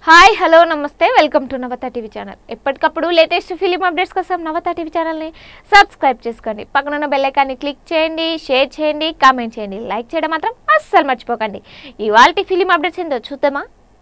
hi hello నమస్తే welcome to Navatha TV channel ఎప్పటికప్పుడు latest film updates కోసం నవత టీవీ ఛానల్ని సబ్స్క్రైబ్ చేసుకోండి పక్కన ఉన్న బెల్ ఐకాన్ని క్లిక్ చేయండి షేర్ చేయండి కామెంట్ చేయండి లైక్ చేయడం మాత్రం అస్సలు మర్చిపోకండి ఇవాళ ఫిలిం అప్డేట్స్ ఏందో చూద్దామా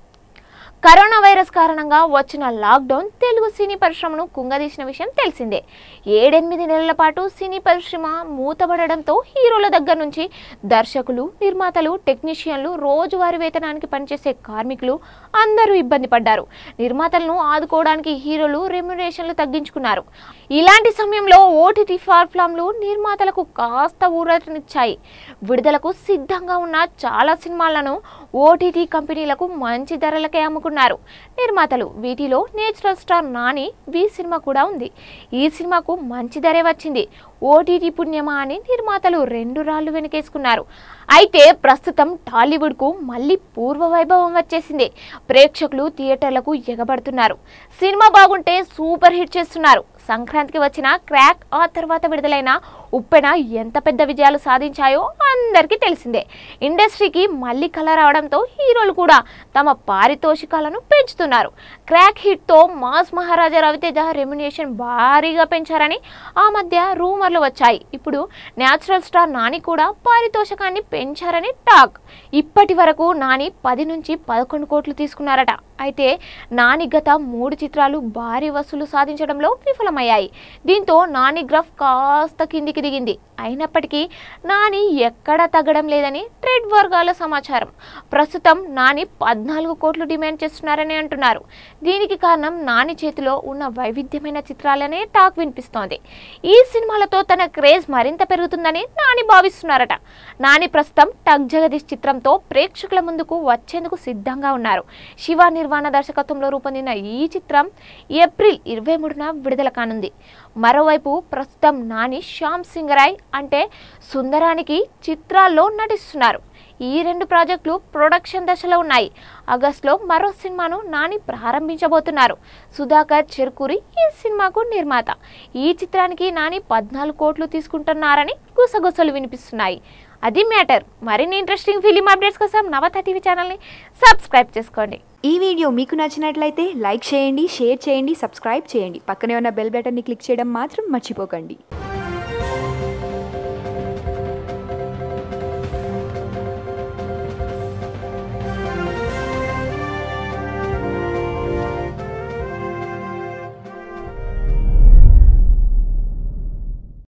కరోనా వైరస్ కారణంగా వచ్చిన లాక్డౌన్ తెలుగు సినీ పరిశ్రమను కుంగదీసిన విషయం తెలిసిందే ఏడెనిమిది నెలల పాటు సినీ పరిశ్రమ మూతపడడంతో హీరోల దగ్గర నుంచి దర్శకులు నిర్మాతలు టెక్నీషియన్లు రోజువారీ వేతనానికి పనిచేసే కార్మికులు అందరూ ఇబ్బంది పడ్డారు నిర్మాతలను ఆదుకోవడానికి హీరోలు రెమ్యునరేషన్లు తగ్గించుకున్నారు ఇలాంటి సమయంలో ఓటీటీ ప్లాట్ఫామ్లు నిర్మాతలకు కాస్త ఊరటనిచ్చాయి విడుదలకు సిద్ధంగా ఉన్న చాలా సినిమాలను ఓటీటీ కంపెనీలకు మంచి ధరలకే అమ్ముకున్నారు నిర్మాతలు వీటిలో natural star Nani V cinema కూడా ఉంది ఈ సినిమాకు మంచి ధరే వచ్చింది ఓటీటీ పుణ్యమా అని నిర్మాతలు రెండు రాళ్లు వెనకేసుకున్నారు అయితే ప్రస్తుతం టాలీవుడ్కు మళ్ళీ పూర్వ వైభవం వచ్చేసింది ప్రేక్షకులు థియేటర్లకు ఎగబడుతున్నారు సినిమా బాగుంటే సూపర్ హిట్ చేస్తున్నారు సంక్రాంతికి వచ్చిన క్రాక్ ఆ తర్వాత విడుదలైన ఉప్పెన ఎంత పెద్ద విజయాలు సాధించాయో అందరికీ తెలిసిందే ఇండస్ట్రీకి మళ్ళీ కళ రావడంతో హీరోలు కూడా తమ పారితోషికాలను పెంచుతున్నారు క్రాక్ హిట్తో మాస్ మహారాజా రవితేజ రెమ్యునేషన్ భారీగా పెంచారని ఆ మధ్య రూమర్లు వచ్చాయి ఇప్పుడు న్యాచురల్ స్టార్ నాని కూడా పారితోషికాన్ని పెంచారని టాక్ ఇప్పటి వరకు నాని పది నుంచి పదకొండు కోట్లు తీసుకున్నారట అయితే నాని గత మూడు చిత్రాలు భారీ వసూలు సాధించడంలో విఫలమయ్యాయి దీంతో నాని గ్రఫ్ కాస్త కిందికి దిగింది అయినప్పటికీ నాని ఎక్కడా తగ్గడం లేదని ట్రేడ్ వర్గాల సమాచారం ప్రస్తుతం నాని పద్నాలుగు కోట్లు డిమాండ్ చేస్తున్నారని అంటున్నారు దీనికి కారణం నాని చేతిలో ఉన్న వైవిధ్యమైన చిత్రాలనే టాక్ వినిపిస్తోంది ఈ సినిమాలతో తన క్రేజ్ మరింత పెరుగుతుందని నాని భావిస్తున్నారట నాని ప్రస్తుతం టగ్ జగదీష్ చిత్రంతో ప్రేక్షకుల ముందుకు వచ్చేందుకు సిద్ధంగా ఉన్నారు శివ నిర్వాణ దర్శకత్వంలో రూపొందిన ఈ చిత్రం ఏప్రిల్ ఇరవై మూడున విడుదల కానుంది మరోవైపు ప్రస్తుతం నాని శ్యామ్ సింగరాయ్ అంటే సుందరానికి చిత్రాల్లో నటిస్తున్నారు ఈ రెండు ప్రాజెక్టులు ప్రొడక్షన్ దశలో ఉన్నాయి ఆగస్టులో మరో సినిమాను నాని ప్రారంభించబోతున్నారు సుధాకర్ చెరుకూరి ఈ సినిమాకు నిర్మాత ఈ చిత్రానికి నాని పద్నాలుగు కోట్లు తీసుకుంటున్నారని గుసగుసలు వినిపిస్తున్నాయి అది మ్యాటర్ మరిన్ని ఇంట్రెస్టింగ్ ఫిలిం అప్డేట్స్ కోసం నవత టీవీ ఛానల్ని సబ్స్క్రైబ్ చేసుకోండి ఈ వీడియో మీకు నచ్చినట్లయితే లైక్ చేయండి షేర్ చేయండి సబ్స్క్రైబ్ చేయండి పక్కనే ఉన్న బెల్ బటన్ని క్లిక్ చేయడం మాత్రం మర్చిపోకండి